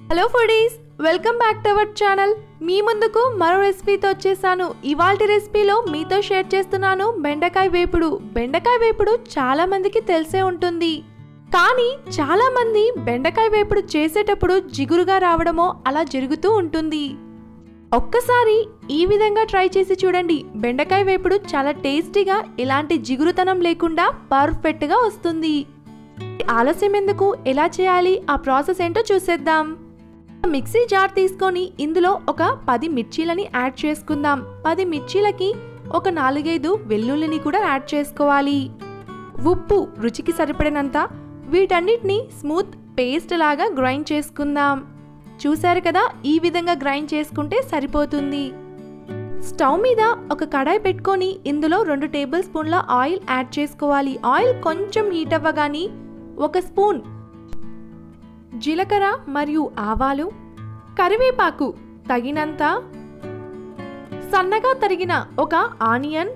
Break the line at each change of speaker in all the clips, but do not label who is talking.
hello foodies welcome back to our channel మీ ముందుకు మరో రెసిపీతో వచ్చేసాను ఇవాల్టి రెసిపీలో మీతో షేర్ చేస్తున్నాను బెండకాయ వేపుడు బెండకాయ వేపుడు చాలా మందికి తెలిసే ఉంటుంది కానీ చాలా మంది బెండకాయ వేపుడు చేసేటప్పుడు జిగురుగా రావడమో అలా జరుగుతూ ఉంటుంది ఒక్కసారి ఈ విధంగా ట్రై చేసి చూడండి బెండకాయ వేపుడు చాలా టేస్టీగా ఎలాంటి జిగురుతనం లేకుండా పర్ఫెక్ట్గా వస్తుంది ఆలస్యం ఎందుకు ఎలా చేయాలి ఆ ప్రాసెస్ ఏంటో చూసేద్దాం మిక్సీ జార్ తీసుకొని ఇందులో ఒక పది మిర్చీలని యాడ్ చేసుకుందాం పది మిర్చీలకి ఒక నాలుగైదు వెల్లుల్లిని కూడా యాడ్ చేసుకోవాలి ఉప్పు రుచికి సరిపడినంత వీటన్నిటిని స్మూత్ పేస్ట్ లాగా గ్రైండ్ చేసుకుందాం చూశారు కదా ఈ విధంగా గ్రైండ్ చేసుకుంటే సరిపోతుంది స్టవ్ మీద ఒక కడాయి పెట్టుకొని ఇందులో రెండు టేబుల్ స్పూన్ల ఆయిల్ యాడ్ చేసుకోవాలి ఆయిల్ కొంచెం హీట్ అవ్వగానే ఒక స్పూన్ జీలకర్ర మరియు ఆవాలు కరివేపాకు తగినంత సన్నగా తరిగిన ఒక ఆనియన్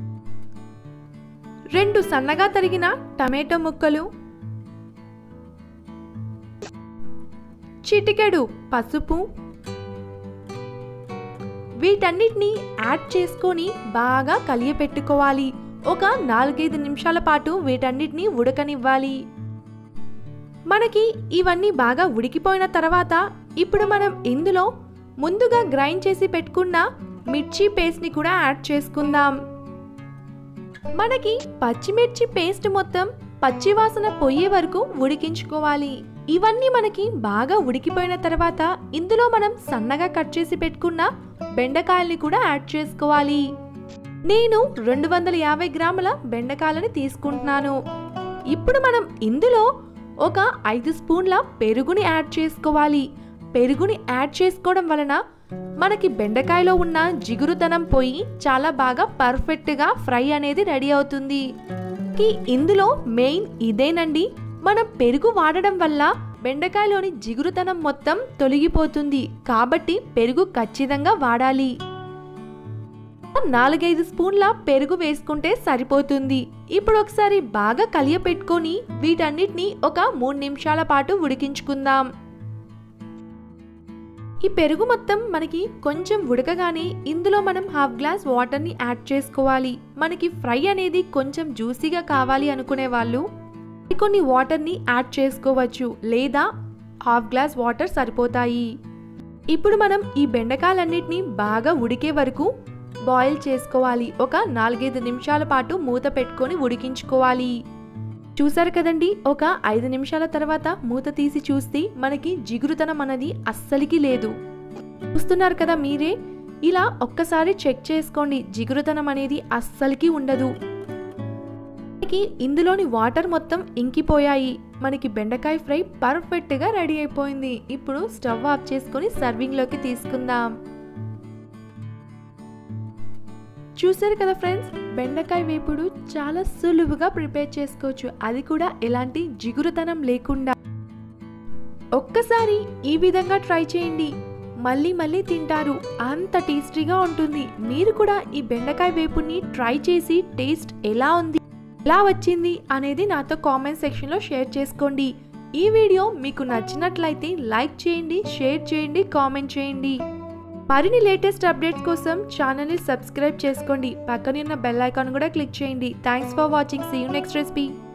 రెండు సన్నగా తరిగిన టమాటో ముక్కలు చిటికెడు పసుపు వీటన్నిటిని యాడ్ చేసుకొని బాగా కలియపెట్టుకోవాలి ఒక నాలుగైదు నిమిషాల పాటు వీటన్నిటిని ఉడకనివ్వాలి మనకి ఇవన్నీ బాగా ఉడికిపోయిన తర్వాత ఇప్పుడు మనం ఇందులో ముందుగా గ్రైండ్ చేసి పెట్టుకున్న మిర్చి పేస్ట్ని కూడా యాడ్ చేసుకుందాం మనకి పచ్చిమిర్చి పేస్ట్ మొత్తం పచ్చివాసన పోయే వరకు ఉడికించుకోవాలి ఇవన్నీ మనకి బాగా ఉడికిపోయిన తర్వాత ఇందులో మనం సన్నగా కట్ చేసి పెట్టుకున్న బెండకాయల్ని కూడా యాడ్ చేసుకోవాలి నేను రెండు వందల యాభై గ్రాముల బెండకాయలని తీసుకుంటున్నాను ఇప్పుడు మనం ఇందులో ఒక ఐదు స్పూన్ల పెరుగుని యాడ్ చేసుకోవాలి పెరుగుని యాడ్ చేసుకోవడం వలన మనకి బెండకాయలో ఉన్న జిగురుతనం పోయి చాలా బాగా పర్ఫెక్ట్గా ఫ్రై అనేది రెడీ అవుతుంది ఈ ఇందులో మెయిన్ ఇదేనండి మనం పెరుగు వాడడం వల్ల బెండకాయలోని జిగురుతనం మొత్తం తొలగిపోతుంది కాబట్టి పెరుగు ఖచ్చితంగా వాడాలి నాలుగైదు స్పూన్ల పెరుగు వేసుకుంటే సరిపోతుంది ఇప్పుడు ఒకసారి బాగా కలియపెట్టుకొని వీటన్నిటిని ఒక మూడు నిమిషాల పాటు ఉడికించుకుందాం ఈ పెరుగు మొత్తం మనకి కొంచెం ఉడకగానే ఇందులో మనం హాఫ్ గ్లాస్ వాటర్ని యాడ్ చేసుకోవాలి మనకి ఫ్రై అనేది కొంచెం జ్యూసీగా కావాలి అనుకునే వాళ్ళు కొన్ని వాటర్ని యాడ్ చేసుకోవచ్చు లేదా హాఫ్ గ్లాస్ వాటర్ సరిపోతాయి ఇప్పుడు మనం ఈ బెండకాయలన్నిటిని బాగా ఉడికే వరకు బాయిల్ చేసుకోవాలి ఒక నాలుగైదు నిమిషాల పాటు మూత పెట్టుకొని ఉడికించుకోవాలి చూసారు కదండి ఒక ఐదు నిమిషాల తర్వాత మూత తీసి చూస్తే మనకి జిగురుతనం అనేది అస్సలికి లేదు చూస్తున్నారు కదా మీరే ఇలా ఒక్కసారి చెక్ చేసుకోండి జిగురుతనం అనేది అస్సలికి ఉండదు మనకి ఇందులోని వాటర్ మొత్తం ఇంకిపోయాయి మనకి బెండకాయ ఫ్రై పర్ఫెక్ట్గా రెడీ అయిపోయింది ఇప్పుడు స్టవ్ ఆఫ్ చేసుకొని సర్వింగ్లోకి తీసుకుందాం చూసారు కదా ఫ్రెండ్స్ బెండకాయ వేపుడు చాలా సులువుగా ప్రిపేర్ చేసుకోవచ్చు అది కూడా ఎలాంటి జిగురుతనం లేకుండా ఒక్కసారి ఈ విధంగా ట్రై చేయండి మళ్ళీ మళ్ళీ తింటారు అంత టేస్టీగా ఉంటుంది మీరు కూడా ఈ బెండకాయ వేపుని ట్రై చేసి టేస్ట్ ఎలా ఉంది ఎలా వచ్చింది అనేది నాతో కామెంట్ సెక్షన్లో షేర్ చేసుకోండి ఈ వీడియో మీకు నచ్చినట్లయితే లైక్ చేయండి షేర్ చేయండి కామెంట్ చేయండి మరిన్ని లేటెస్ట్ అప్డేట్స్ కోసం ఛానల్ని సబ్స్క్రైబ్ చేసుకోండి పక్కనున్న బెల్ ఐకాన్ కూడా క్లిక్ చేయండి thanks for watching see you next recipe